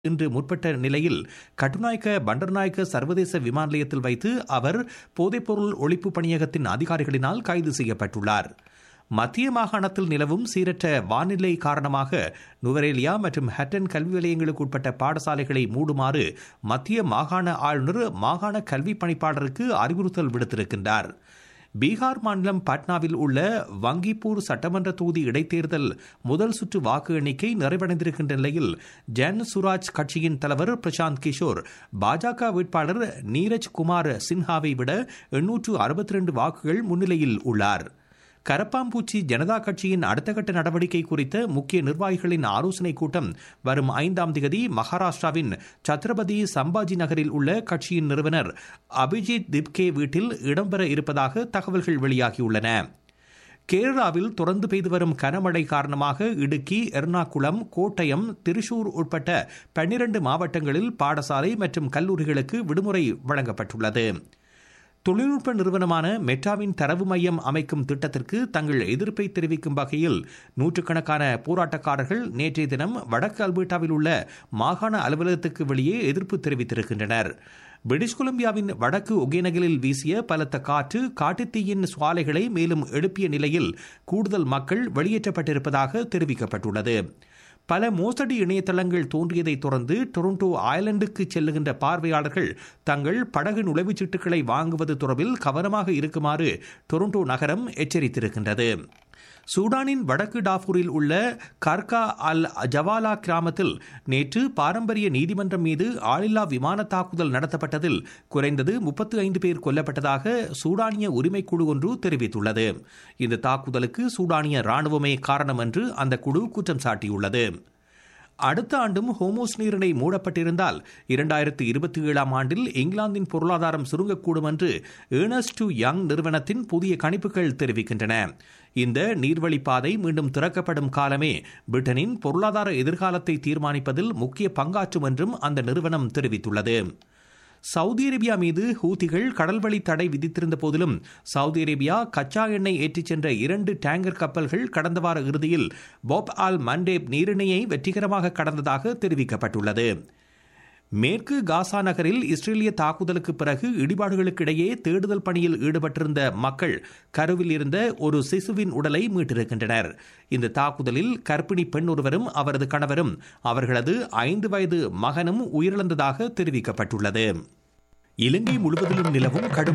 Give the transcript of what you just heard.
இன்று முற்பட்ட நிலையில் கட்டுநாயக்க பண்டர்நாயக்க சர்வதேச விமான நிலையத்தில் வைத்து அவர் போதைப்பொருள் ஒழிப்பு பணியகத்தின் அதிகாரிகளினால் கைது செய்யப்பட்டுள்ளார் மத்திய மாகாணத்தில் நிலவும் சீரற்ற வானிலை காரணமாக நுவரேலியா மற்றும் ஹட்டன் கல்வி நிலையங்களுக்கு உட்பட்ட பாடசாலைகளை மூடுமாறு மத்திய மாகாண ஆளுநர் மாகாண கல்வி பணிப்பாளருக்கு அறிவுறுத்தல் விடுத்திருக்கின்றார் பீகார் மாநிலம் பாட்னாவில் உள்ள வங்கிப்பூர் சட்டமன்ற தொகுதி இடைத்தேர்தல் முதல் சுற்று வாக்கு எண்ணிக்கை நிறைவடைந்திருக்கின்ற நிலையில் ஜன் சுராஜ் கட்சியின் தலைவர் பிரசாந்த் கிஷோர் பாஜக வேட்பாளர் நீரஜ் குமார் சின்ஹாவை விட எண்ணூற்று அறுபத்தி ரெண்டு வாக்குகள் முன்னிலையில் உள்ளார் கரப்பாம்பூச்சி ஜனதா கட்சியின் அடுத்த கட்ட நடவடிக்கை குறித்த முக்கிய நிர்வாகிகளின் ஆலோசனைக் கூட்டம் வரும் ஐந்தாம் தேதி மகாராஷ்டிராவின் சத்ரபதி சம்பாஜி நகரில் உள்ள கட்சியின் நிறுவனர் அபிஜித் திப்கே வீட்டில் இடம்பெற இருப்பதாக தகவல்கள் வெளியாகியுள்ளன கேரளாவில் தொடர்ந்து பெய்து வரும் கனமழை காரணமாக இடுக்கி எர்ணாகுளம் கோட்டயம் திருச்சூர் உட்பட்ட பன்னிரண்டு மாவட்டங்களில் பாடசாலை மற்றும் கல்லூரிகளுக்கு விடுமுறை வழங்கப்பட்டுள்ளது தொழில்நுட்ப நிறுவனமான மெட்டாவின் தரவு மையம் அமைக்கும் திட்டத்திற்கு தங்கள் எதிர்ப்பை தெரிவிக்கும் வகையில் நூற்றுக்கணக்கான போராட்டக்காரர்கள் நேற்றைய தினம் வடக்கு அல்பர்டாவில் உள்ள மாகாண அலுவலகத்துக்கு வெளியே எதிர்ப்பு தெரிவித்திருக்கின்றனர் பிரிட்டிஷ் கொலம்பியாவின் வடக்கு ஒகேனகலில் வீசிய பலத்த காற்று காட்டுத்தீயின் சுவாலைகளை மேலும் எழுப்பிய நிலையில் கூடுதல் மக்கள் வெளியேற்றப்பட்டிருப்பதாக தெரிவிக்கப்பட்டுள்ளது பல மோசடி இணையதளங்கள் தோன்றியதை தொடர்ந்து டொரண்டோ ஐலண்டுக்கு செல்லுகின்ற பார்வையாளர்கள் தங்கள் படகு நுழைவுச் சீட்டுகளை வாங்குவது தொடர்பில் கவனமாக இருக்குமாறு டொரண்டோ நகரம் எச்சரித்திருக்கின்றது சூடானின் வடக்கு டாஃபூரில் உள்ள கர்கா அல் ஜவாலா கிராமத்தில் நேற்று பாரம்பரிய நீதிமன்றம் மீது ஆளில்லா விமான தாக்குதல் நடத்தப்பட்டதில் குறைந்தது முப்பத்து ஐந்து பேர் கொல்லப்பட்டதாக சூடானிய உரிமைக்குழு ஒன்று தெரிவித்துள்ளது இந்த தாக்குதலுக்கு சூடானிய ராணுவமே காரணம் என்று அந்த குழு குற்றம் சாட்டியுள்ளது அடுத்த ஆண்டும் ஹோமோஸ் நீரிணை மூடப்பட்டிருந்தால் இரண்டாயிரத்து இருபத்தி ஏழாம் ஆண்டில் இங்கிலாந்தின் பொருளாதாரம் சுருங்கக்கூடும் என்று ஏர்னஸ்ட் டு யங் நிறுவனத்தின் புதிய கணிப்புகள் தெரிவிக்கின்றன இந்த நீர்வழிப்பாதை மீண்டும் திறக்கப்படும் காலமே பிரிட்டனின் பொருளாதார எதிர்காலத்தை தீர்மானிப்பதில் முக்கிய பங்காற்றும் என்றும் அந்த நிறுவனம் தெரிவித்துள்ளது சவுதி அரேபியா மீது ஹூத்திகள் கடல்வழி தடை விதித்திருந்த போதிலும் சவுதி அரேபியா கச்சா எண்ணெய் ஏற்றிச் சென்ற இரண்டு டேங்கர் கப்பல்கள் கடந்த வார இறுதியில் பாப் ஆல் மண்டேப் நீரிணையை வெற்றிகரமாக கடந்ததாக தெரிவிக்கப்பட்டுள்ளது மேற்கு காசா நகரில் இஸ்ரேலிய தாக்குதலுக்கு பிறகு இடிபாடுகளுக்கிடையே தேடுதல் பணியில் ஈடுபட்டிருந்த மக்கள் கருவில் இருந்த ஒரு சிசுவின் உடலை மீட்டிருக்கின்றனர் இந்த தாக்குதலில் கர்ப்பிணி பெண் ஒருவரும் அவரது கணவரும் அவர்களது ஐந்து வயது மகனும் உயிரிழந்ததாக தெரிவிக்கப்பட்டுள்ளது இலங்கை முழுவதிலும் நிலவும் கடும்